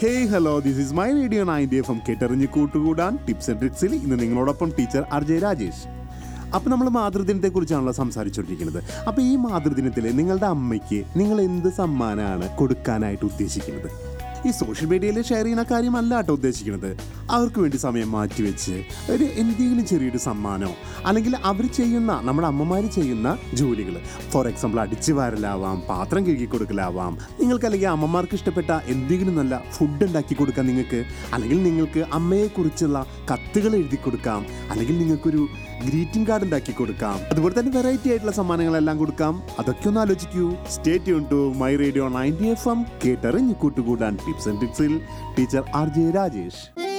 hey hello this is my radio ninety F M കേട്ടറിഞ്ഞ് കൂട്ടുകൂടാൻ tips and ട്രിക്സിൽ ഇന്ന് നിങ്ങളോടൊപ്പം ടീച്ചർ ആർ ജെ രാജേഷ് അപ്പോൾ നമ്മൾ മാതൃദിനത്തെ കുറിച്ചാണല്ലോ സംസാരിച്ചുകൊണ്ടിരിക്കുന്നത് അപ്പോൾ ഈ മാതൃദിനത്തിൽ നിങ്ങളുടെ അമ്മയ്ക്ക് നിങ്ങൾ എന്ത് സമ്മാനമാണ് കൊടുക്കാനായിട്ട് ഉദ്ദേശിക്കുന്നത് ഈ സോഷ്യൽ മീഡിയയിൽ ഷെയർ ചെയ്യുന്ന കാര്യമല്ല കേട്ടോ ഉദ്ദേശിക്കുന്നത് അവർക്ക് വേണ്ടി സമയം മാറ്റിവെച്ച് ഒരു എന്തെങ്കിലും ചെറിയൊരു സമ്മാനമോ അല്ലെങ്കിൽ അവർ ചെയ്യുന്ന നമ്മുടെ അമ്മമാർ ചെയ്യുന്ന ജോലികൾ ഫോർ എക്സാമ്പിൾ അടിച്ചു വാരലാവാം പാത്രം കഴുകി കൊടുക്കലാവാം നിങ്ങൾക്ക് അല്ലെങ്കിൽ അമ്മമാർക്ക് ഇഷ്ടപ്പെട്ട എന്തെങ്കിലും നല്ല ഫുഡ് ഉണ്ടാക്കി കൊടുക്കാം നിങ്ങൾക്ക് അല്ലെങ്കിൽ നിങ്ങൾക്ക് അമ്മയെക്കുറിച്ചുള്ള കത്തുകൾ എഴുതി കൊടുക്കാം അല്ലെങ്കിൽ നിങ്ങൾക്കൊരു ഗ്രീറ്റിംഗ് കാർഡ് ഉണ്ടാക്കി കൊടുക്കാം അതുപോലെ തന്നെ വെറൈറ്റി ആയിട്ടുള്ള സമ്മാനങ്ങളെല്ലാം കൊടുക്കാം അതൊക്കെ ഒന്ന് ആലോചിക്കൂ stay tune to my radio ninety F M കേട്ടറിഞ്ഞ് കൂട്ടുകൂടാൻ ടിപ്സ് ആൻഡ് ട്രിക്സിൽ ടീച്ചർ ആർ ജെ രാജേഷ്